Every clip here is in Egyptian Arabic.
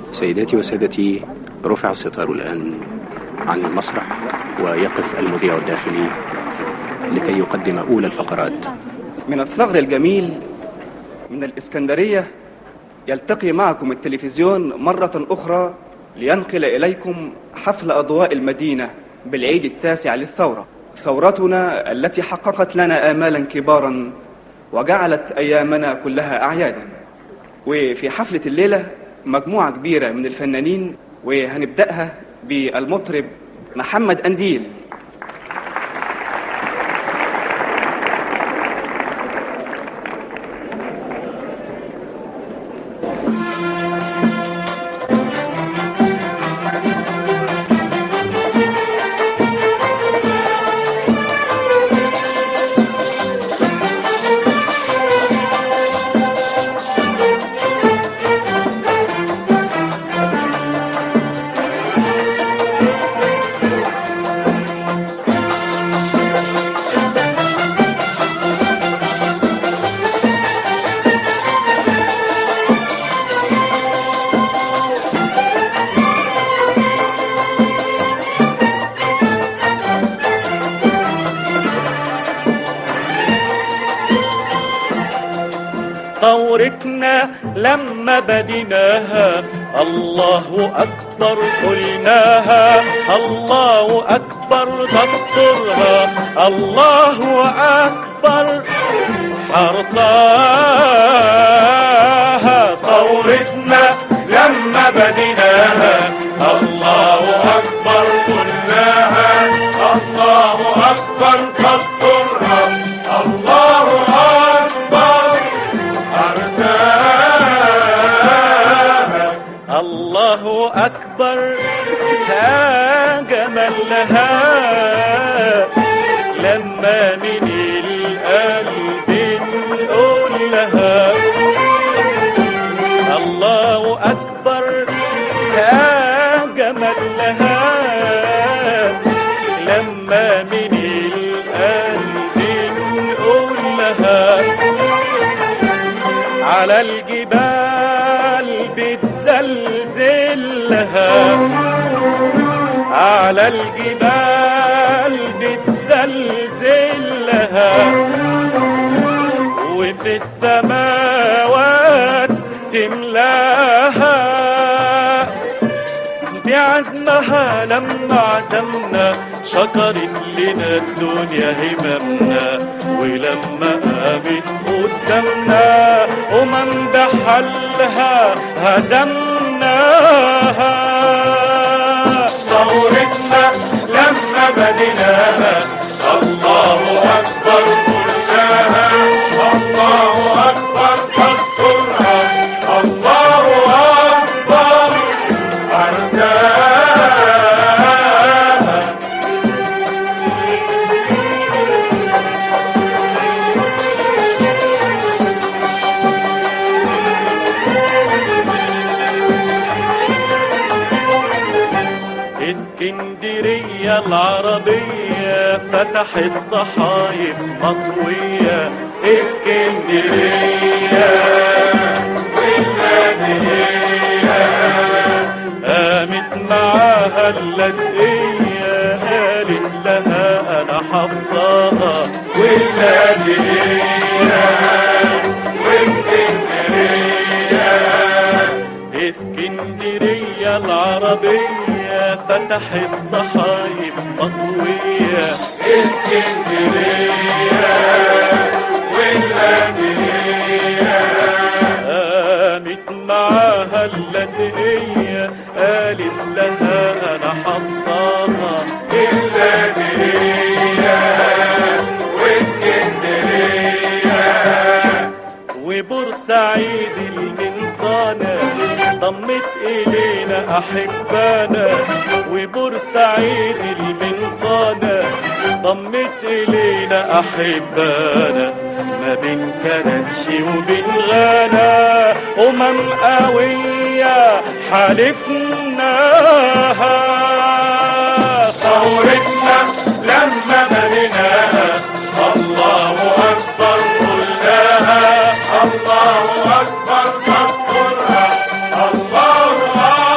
سيداتي وسادتي رفع الستار الآن عن المسرح ويقف المذيع الداخلي لكي يقدم أولى الفقرات من الثغر الجميل من الإسكندرية يلتقي معكم التلفزيون مرة أخرى لينقل إليكم حفل أضواء المدينة بالعيد التاسع للثورة ثورتنا التي حققت لنا آمالا كبارا وجعلت أيامنا كلها أعيادا وفي حفلة الليلة مجموعة كبيرة من الفنانين وهنبدأها بالمطرب محمد أنديل ثورتنا لما بديناها الله أكبر قلناها الله أكبر دستورها الله أكبر حرصاها ثورتنا لما بديناها الله أكبر قلناها الله أكبر دستورها الله أكبر أرساها الله أكبر يا جمال لها لما من القلب نقول لها الله أكبر يا جمال لها لما من القلب نقول لها على الجبال بتزلزلها على الجبال بتزلزلها وفي السماوات تملاها بعزمها لما عزمنا شكرت لنا الدنيا هممنا ولما قامت قدامنا أمم بحلها هزمناها ثورتنا لما بديناها الله أكبر قلناها الله أكبر فاذكرها الله أكبر أرساها اسكندرية العربية فتحت صحايف مطوية اسكندرية والمدينة قامت معاها اللدقية قالت لها أنا حافظاها والمدينة واسكندرية اسكندرية العربية فتحت صحايف مطوية اسكندرية والمدينة قامت معاها اللدقية قالت لها أنا حافظاها المدينة واسكندرية وبورسعيد المنصانة ضمت إلينا أحبانا وبورسعيد المنصانة ضمت إلينا أحبانا ما بين كرتش وبين غانا أمم قوية حالفناها ثورتنا لما بنيناها الله أكبر قلناها الله أكبر فاذكرها الله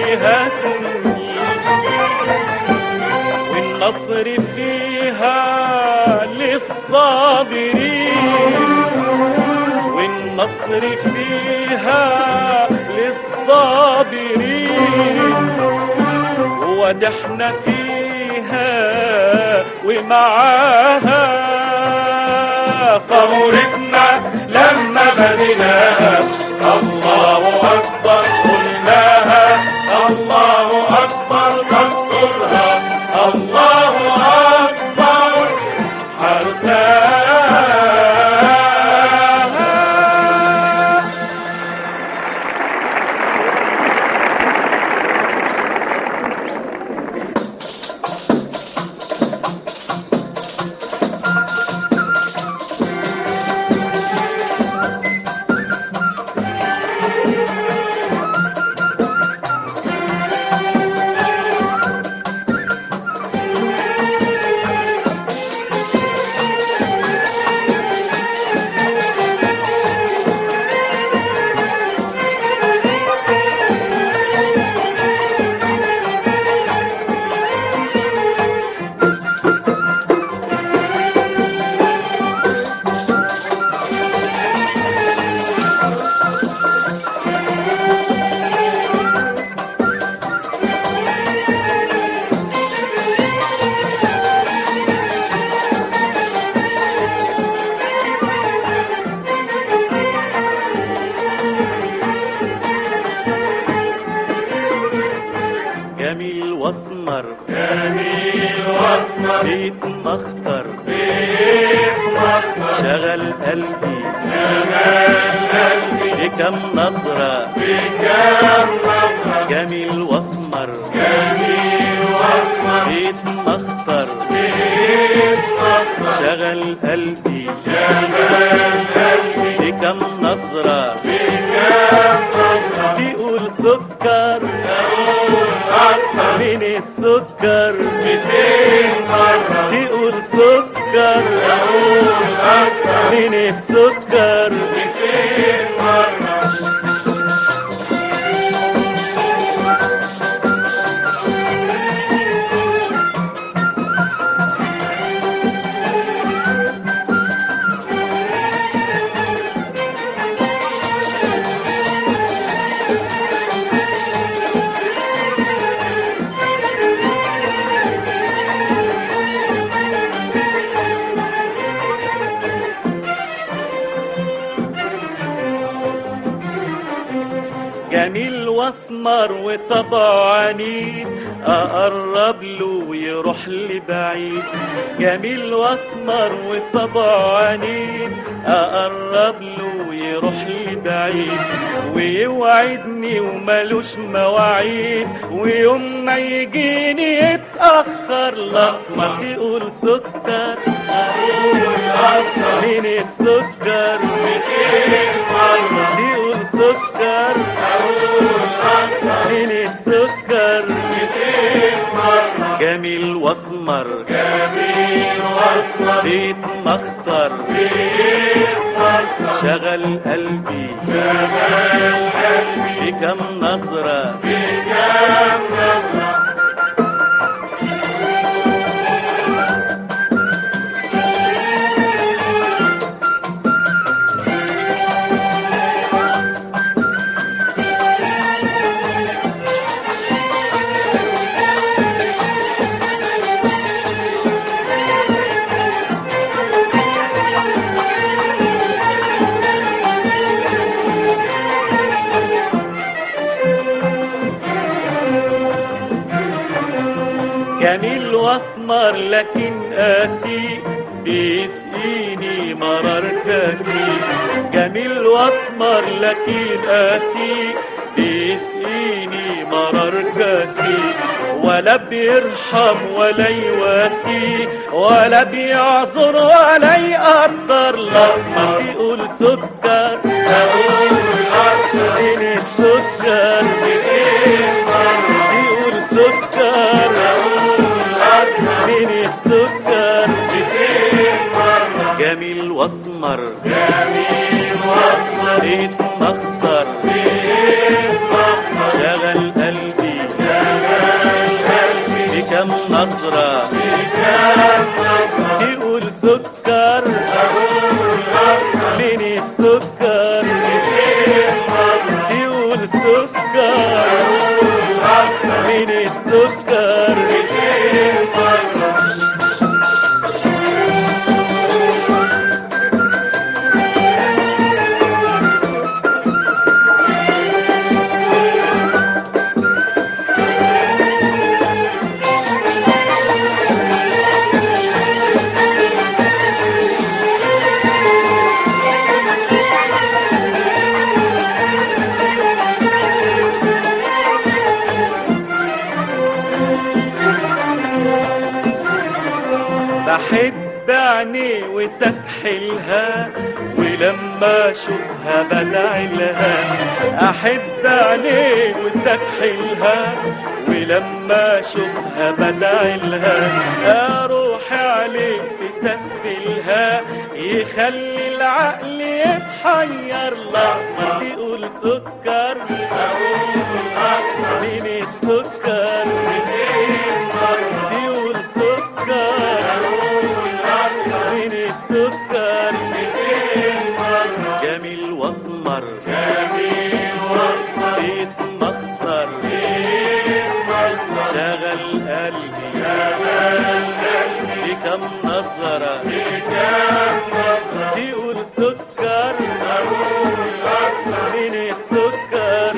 فيها سنين والنصر فيها للصابرين والنصر فيها للصابرين ودحنا فيها ومعاها ثورتنا لما بنيناها الله أكبر قلناها الله أكبر نذكرها الله أكبر حرساها جميل واسمر جميل واسمر بيت مخطر بيت مطمر شغل قلبي جمال قلبي بكم نظرة بكام نظرة جميل واسمر جميل واسمر بيت مخطر بيت مطمر شغل قلبي جمال قلبي بكم نظرة بكام نظرة تقول سكر تقول أكتر من السكر ميتين مرة تقول سكر تقول أكتر من السكر ميتين مرة جميل واسمر وطبع عنيد اقرب له ويروح لي بعيد جميل واسمر وطبع عنيد اقرب له ويروح لي بعيد ويوعدني وملوش مواعيد ويوم ما يجيني يتأخر الاسمر تقول سكر تقول أكتر من السكر ميتين مرة تقول سكر تقول أكتر من السكر ميتين مرة جميل واسمر جميل واسمر بيت مخطر بيت مطمر شغل قلبي جمال قلبي بكم نظرة بكام نظرة جميل واسمر لكن قاسي بيسقيني مرار كاسي جميل واسمر لكن قاسي بيسقيني مرار كاسي ولا بيرحم ولا يواسي ولا بيعذر ولا يقدر الاسمر يقول سكر تقول أكتر من السكر ميتين مرة يقول سكر تقول أكتر من السكر ميتين مرة جميل واسمر جميل واسمر بيت مخطر بيت مطمر شغل قلبي سكر ميتين مرة بحب عيني وتكحلها ولما اشوفها بدعي لها احب عيني وتكحلها ولما اشوفها بدعي لها اروح عليه في تسبيلها يخلي العقل يتحير لحظة تقول سكر مين السكر تقول سكر مين السكر جميل واسمر جميل واسمر بيتمخطر شغل قلبي بكم نظرة تقول سكر مين السكر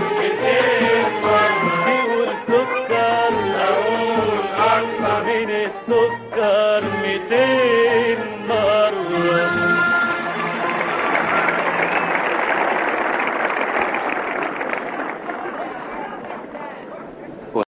تقول سكر مين السكر